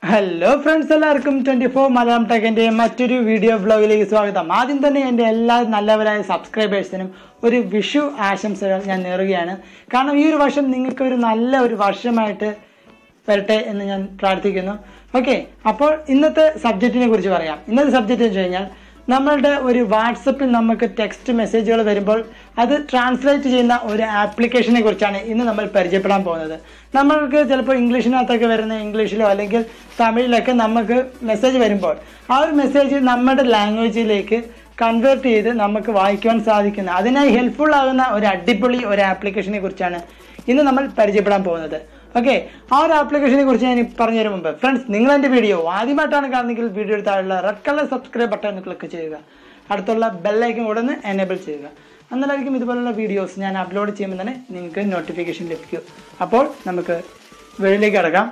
hello friends എല്ലാവർക്കും twenty four Malayalam ടെക്കിന്റെ മറ്റൊരു വീഡിയോ ബ്ലോഗിലേക്ക് സ്വാഗതം ആദ്യം തന്നെ എൻ്റെ എല്ലാ നല്ലവരായ സബ്സ്ക്രൈബേഴ്സിനും ഒരു വിഷു ആശംസകൾ ഞാൻ നേറുകയാണ് കാരണം ഈ ഒരു വർഷം നിങ്ങൾക്ക് ഒരു നല്ല ഒരു വർഷമായിട്ട് വരട്ടെ എന്ന് ഞാൻ പ്രാർത്ഥിക്കുന്നു ഓക്കെ അപ്പോൾ ഇന്നത്തെ സബ്ജക്റ്റിനെ കുറിച്ച് പറയാം ഇന്നത്തെ സബ്ജക്റ്റ് എന്ന് വെച്ച് കഴിഞ്ഞാൽ നമ്മളുടെ ഒരു വാട്സപ്പിൽ നമുക്ക് ടെക്സ്റ്റ് മെസ്സേജുകൾ വരുമ്പോൾ അത് ട്രാൻസ്ലേറ്റ് ചെയ്യുന്ന ഒരു ആപ്ലിക്കേഷനെ കുറിച്ചാണ് ഇന്ന് നമ്മൾ പരിചയപ്പെടാൻ പോകുന്നത് നമ്മൾക്ക് ചിലപ്പോൾ ഇംഗ്ലീഷിനകത്തൊക്കെ വരുന്ന ഇംഗ്ലീഷിലോ അല്ലെങ്കിൽ തമിഴിലൊക്കെ നമുക്ക് മെസ്സേജ് വരുമ്പോൾ ആ ഒരു മെസ്സേജ് നമ്മുടെ ലാംഗ്വേജിലേക്ക് കൺവേർട്ട് ചെയ്ത് നമുക്ക് വായിക്കുവാൻ സാധിക്കുന്ന അതിനായി ഹെൽപ്ഫുൾ ആകുന്ന ഒരു അടിപൊളി ഒരു ആപ്ലിക്കേഷനെ കുറിച്ചാണ് ഇന്ന് നമ്മൾ പരിചയപ്പെടാൻ പോകുന്നത് ഓക്കെ ആ ഒരു ആപ്ലിക്കേഷനെ കുറിച്ച് ഞാൻ പറഞ്ഞു തരും മുമ്പ് ഫ്രണ്ട്സ് നിങ്ങൾ എൻ്റെ വീഡിയോ ആദ്യമായിട്ടാണ് കാണുന്നതെങ്കിൽ വീഡിയോ താഴെയുള്ള റെഡ് കളർ സബ്സ്ക്രൈബ് ബട്ടൺ ഒന്ന് ക്ലിക്ക് ചെയ്യുക അടുത്തുള്ള ബെല്ലൈക്കൻ കൂടെ ഒന്ന് എനേബിൾ ചെയ്യുക എന്നാലായിരിക്കും ഇതുപോലുള്ള വീഡിയോസ് ഞാൻ അപ്ലോഡ് ചെയ്യുമ്പോൾ തന്നെ നിങ്ങൾക്ക് നോട്ടിഫിക്കേഷൻ ലഭിക്കും അപ്പോൾ നമുക്ക് വെളിയിലേക്ക് കിടക്കാം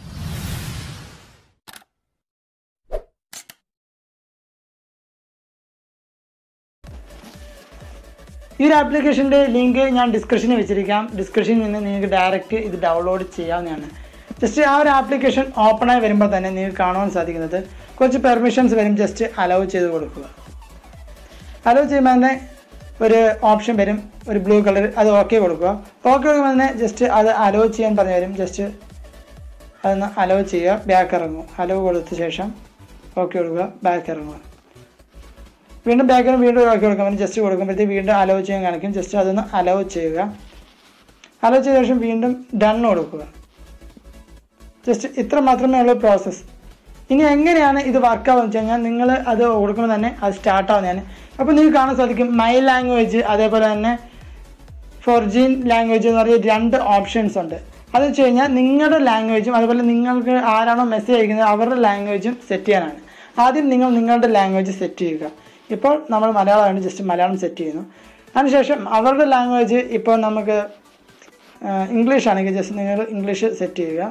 ഈ ഒരു ആപ്ലിക്കേഷൻ്റെ ലിങ്ക് ഞാൻ ഡിസ്ക്രിപ്ഷനിൽ വെച്ചിരിക്കാം ഡിസ്ക്രിപ്ഷനിൽ നിന്ന് നിങ്ങൾക്ക് ഡയറക്റ്റ് ഇത് ഡൗൺലോഡ് ചെയ്യാവുന്നതാണ് ജസ്റ്റ് ആ ഒരു ആപ്ലിക്കേഷൻ ഓപ്പണായി വരുമ്പോൾ തന്നെ നിങ്ങൾക്ക് കാണുവാൻ സാധിക്കുന്നത് കുറച്ച് പെർമിഷൻസ് വരും ജസ്റ്റ് അലൗ ചെയ്ത് കൊടുക്കുക അലൗ ചെയ്യുമ്പോൾ തന്നെ ഒരു ഓപ്ഷൻ വരും ഒരു ബ്ലൂ കളർ അത് ഓക്കെ കൊടുക്കുക ഓക്കെ കൊടുക്കുമ്പോൾ തന്നെ ജസ്റ്റ് അത് അലോ ചെയ്യാൻ പറഞ്ഞു വരും ജസ്റ്റ് അതൊന്ന് അലോ ചെയ്യുക ബാക്ക് ഇറങ്ങും അലോ കൊടുത്ത ശേഷം ഓക്കെ കൊടുക്കുക ബാക്ക് ഇറങ്ങുക വീണ്ടും ബാക്കിന് വീണ്ടും ഓക്കെ കൊടുക്കാം ജസ്റ്റ് കൊടുക്കുമ്പോഴത്തേക്ക് വീണ്ടും അലോ ചെയ്യാൻ കാണിക്കും ജസ്റ്റ് അതൊന്ന് അലോ ചെയ്യുക അലോ ചെയ്ത ശേഷം വീണ്ടും ഡൺ കൊടുക്കുക ജസ്റ്റ് ഇത്ര മാത്രമേ ഉള്ളൂ പ്രോസസ്സ് ഇനി എങ്ങനെയാണ് ഇത് വർക്ക് ആവുക വെച്ച് കഴിഞ്ഞാൽ നിങ്ങൾ അത് കൊടുക്കുമ്പോൾ തന്നെ അത് സ്റ്റാർട്ട് ആവുന്നതാണ് അപ്പോൾ നിങ്ങൾക്ക് കാണാൻ സാധിക്കും മൈ ലാംഗ്വേജ് അതേപോലെ തന്നെ ഫോർജീൻ ലാംഗ്വേജ് എന്ന് പറയുന്ന രണ്ട് ഓപ്ഷൻസ് ഉണ്ട് അത് വെച്ച് കഴിഞ്ഞാൽ നിങ്ങളുടെ ലാംഗ്വേജും അതുപോലെ നിങ്ങൾക്ക് ആരാണോ മെസ്സേജ് അയക്കുന്നത് അവരുടെ ലാംഗ്വേജും സെറ്റ് ചെയ്യാനാണ് ആദ്യം നിങ്ങൾ നിങ്ങളുടെ ലാംഗ്വേജ് സെറ്റ് ചെയ്യുക ഇപ്പോൾ നമ്മൾ മലയാളമാണ് ജസ്റ്റ് മലയാളം സെറ്റ് ചെയ്യുന്നു അതിനുശേഷം അവരുടെ ലാംഗ്വേജ് ഇപ്പോൾ നമുക്ക് ഇംഗ്ലീഷ് ആണെങ്കിൽ ജസ്റ്റ് നിങ്ങൾ ഇംഗ്ലീഷ് സെറ്റ് ചെയ്യുക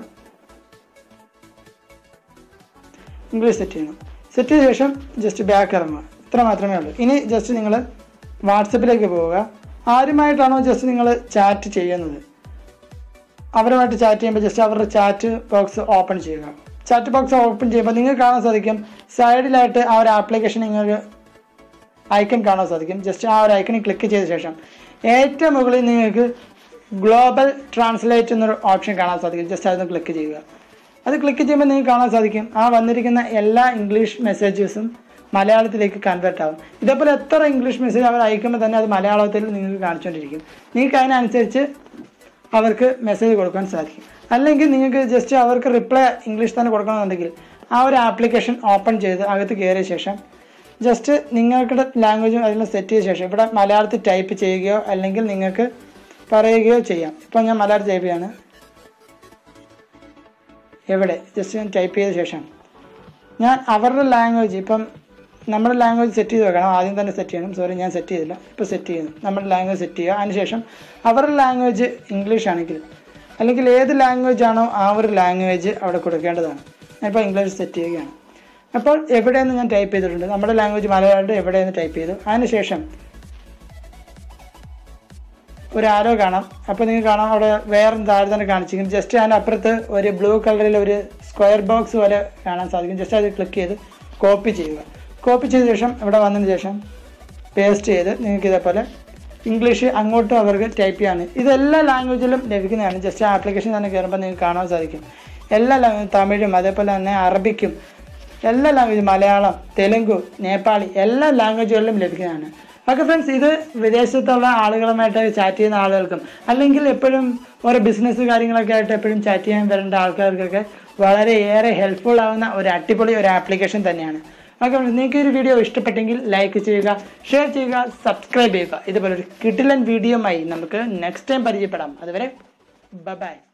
ഇംഗ്ലീഷ് സെറ്റ് ചെയ്യണം സെറ്റ് ചെയ്ത ശേഷം ജസ്റ്റ് ബാക്ക് ഇറങ്ങുക ഇത്ര മാത്രമേ ഉള്ളൂ ഇനി ജസ്റ്റ് നിങ്ങൾ വാട്സപ്പിലേക്ക് പോവുക ആരുമായിട്ടാണോ ജസ്റ്റ് നിങ്ങൾ ചാറ്റ് ചെയ്യുന്നത് അവരുമായിട്ട് ചാറ്റ് ചെയ്യുമ്പോൾ ജസ്റ്റ് അവരുടെ ചാറ്റ് ബോക്സ് ഓപ്പൺ ചെയ്യുക ചാറ്റ് ബോക്സ് ഓപ്പൺ ചെയ്യുമ്പോൾ നിങ്ങൾക്ക് കാണാൻ സാധിക്കും സൈഡിലായിട്ട് ആ ഒരു ആപ്ലിക്കേഷൻ നിങ്ങൾക്ക് ഐക്കൺ കാണാൻ സാധിക്കും ജസ്റ്റ് ആ ഒരു ഐക്കണിൽ ക്ലിക്ക് ചെയ്ത ശേഷം ഏറ്റവും മുകളിൽ നിങ്ങൾക്ക് ഗ്ലോബൽ ട്രാൻസ്ലേറ്റ് എന്നൊരു ഓപ്ഷൻ കാണാൻ സാധിക്കും ജസ്റ്റ് അതൊന്ന് ക്ലിക്ക് ചെയ്യുക അത് ക്ലിക്ക് ചെയ്യുമ്പോൾ നിങ്ങൾക്ക് കാണാൻ സാധിക്കും ആ വന്നിരിക്കുന്ന എല്ലാ ഇംഗ്ലീഷ് മെസ്സേജസും മലയാളത്തിലേക്ക് കൺവേർട്ട് ആവും ഇതേപോലെ എത്ര ഇംഗ്ലീഷ് മെസ്സേജ് അവർ അയക്കുമ്പോൾ തന്നെ അത് മലയാളത്തിൽ നിങ്ങൾക്ക് കാണിച്ചുകൊണ്ടിരിക്കും നിങ്ങൾക്ക് അതിനനുസരിച്ച് അവർക്ക് മെസ്സേജ് കൊടുക്കാൻ സാധിക്കും അല്ലെങ്കിൽ നിങ്ങൾക്ക് ജസ്റ്റ് അവർക്ക് റിപ്ലൈ ഇംഗ്ലീഷ് തന്നെ കൊടുക്കണമെന്നുണ്ടെങ്കിൽ ആ ഒരു ആപ്ലിക്കേഷൻ ഓപ്പൺ ചെയ്ത് അകത്ത് കയറിയ ശേഷം ജസ്റ്റ് നിങ്ങളുടെ ലാംഗ്വേജും അതിൽ സെറ്റ് ചെയ്ത ശേഷം ഇവിടെ മലയാളത്തിൽ ടൈപ്പ് ചെയ്യുകയോ അല്ലെങ്കിൽ നിങ്ങൾക്ക് പറയുകയോ ചെയ്യാം ഇപ്പോൾ ഞാൻ മലയാളത്തിൽ ടൈപ്പ് ചെയ്യാണ് എവിടെ ജസ്റ്റ് ഞാൻ ടൈപ്പ് ചെയ്ത ശേഷം ഞാൻ അവരുടെ ലാംഗ്വേജ് ഇപ്പം നമ്മുടെ ലാംഗ്വേജ് സെറ്റ് ചെയ്ത് വെക്കണം ആദ്യം തന്നെ സെറ്റ് ചെയ്യണം സോറി ഞാൻ സെറ്റ് ചെയ്തില്ല ഇപ്പോൾ സെറ്റ് ചെയ്യുന്നു നമ്മുടെ ലാംഗ്വേജ് സെറ്റ് ചെയ്യുക അതിനുശേഷം അവരുടെ ലാംഗ്വേജ് ഇംഗ്ലീഷ് ആണെങ്കിൽ അല്ലെങ്കിൽ ഏത് ലാംഗ്വേജ് ആണോ ആ ഒരു ലാംഗ്വേജ് അവിടെ കൊടുക്കേണ്ടതാണ് ഞാനിപ്പോൾ ഇംഗ്ലീഷ് സെറ്റ് ചെയ്യുകയാണ് അപ്പോൾ എവിടെയെന്ന് ഞാൻ ടൈപ്പ് ചെയ്തിട്ടുണ്ട് നമ്മുടെ ലാംഗ്വേജ് മലയാളം എവിടെയെന്ന് ടൈപ്പ് ചെയ്തു അതിനുശേഷം ഒരു ആരോ കാണാം അപ്പോൾ നിങ്ങൾക്ക് കാണാം അവിടെ വേറെ താഴെ തന്നെ കാണിച്ചിരിക്കും ജസ്റ്റ് അതിൻ്റെ അപ്പുറത്ത് ഒരു ബ്ലൂ കളറിൽ ഒരു സ്ക്വയർ ബോക്സ് പോലെ കാണാൻ സാധിക്കും ജസ്റ്റ് അത് ക്ലിക്ക് ചെയ്ത് കോപ്പി ചെയ്യുക കോപ്പി ചെയ്ത ശേഷം ഇവിടെ വന്നതിന് ശേഷം പേസ്റ്റ് ചെയ്ത് നിങ്ങൾക്ക് ഇതേപോലെ ഇംഗ്ലീഷ് അങ്ങോട്ടും അവർക്ക് ടൈപ്പ് ചെയ്യാൻ ഇതെല്ലാ ലാംഗ്വേജിലും ലഭിക്കുന്നതാണ് ജസ്റ്റ് ആ ആപ്ലിക്കേഷൻ തന്നെ കയറുമ്പോൾ നിങ്ങൾക്ക് കാണാൻ സാധിക്കും എല്ലാ ലാംഗ്വേജ് തമിഴും അതേപോലെ തന്നെ അറബിക്കും എല്ലാ ലാംഗ്വേജും മലയാളം തെലുങ്ക് നേപ്പാളി എല്ലാ ലാംഗ്വേജുകളിലും ലഭിക്കുന്നതാണ് ഓക്കെ ഫ്രണ്ട്സ് ഇത് വിദേശത്തുള്ള ആളുകളുമായിട്ട് ചാറ്റ് ചെയ്യുന്ന ആളുകൾക്കും അല്ലെങ്കിൽ എപ്പോഴും ഓരോ ബിസിനസ് കാര്യങ്ങളൊക്കെ ആയിട്ട് എപ്പോഴും ചാറ്റ് ചെയ്യാൻ വരേണ്ട ആൾക്കാർക്കൊക്കെ വളരെയേറെ ഹെൽപ്ഫുൾ ആവുന്ന ഒരു അടിപൊളി ഒരു ആപ്ലിക്കേഷൻ തന്നെയാണ് ഓക്കെ നിങ്ങൾക്ക് ഒരു വീഡിയോ ഇഷ്ടപ്പെട്ടെങ്കിൽ ലൈക്ക് ചെയ്യുക ഷെയർ ചെയ്യുക സബ്സ്ക്രൈബ് ചെയ്യുക ഇതുപോലെ ഒരു കിടിലൻ വീഡിയോയുമായി നമുക്ക് നെക്സ്റ്റ് ടൈം പരിചയപ്പെടാം അതുവരെ ബൈ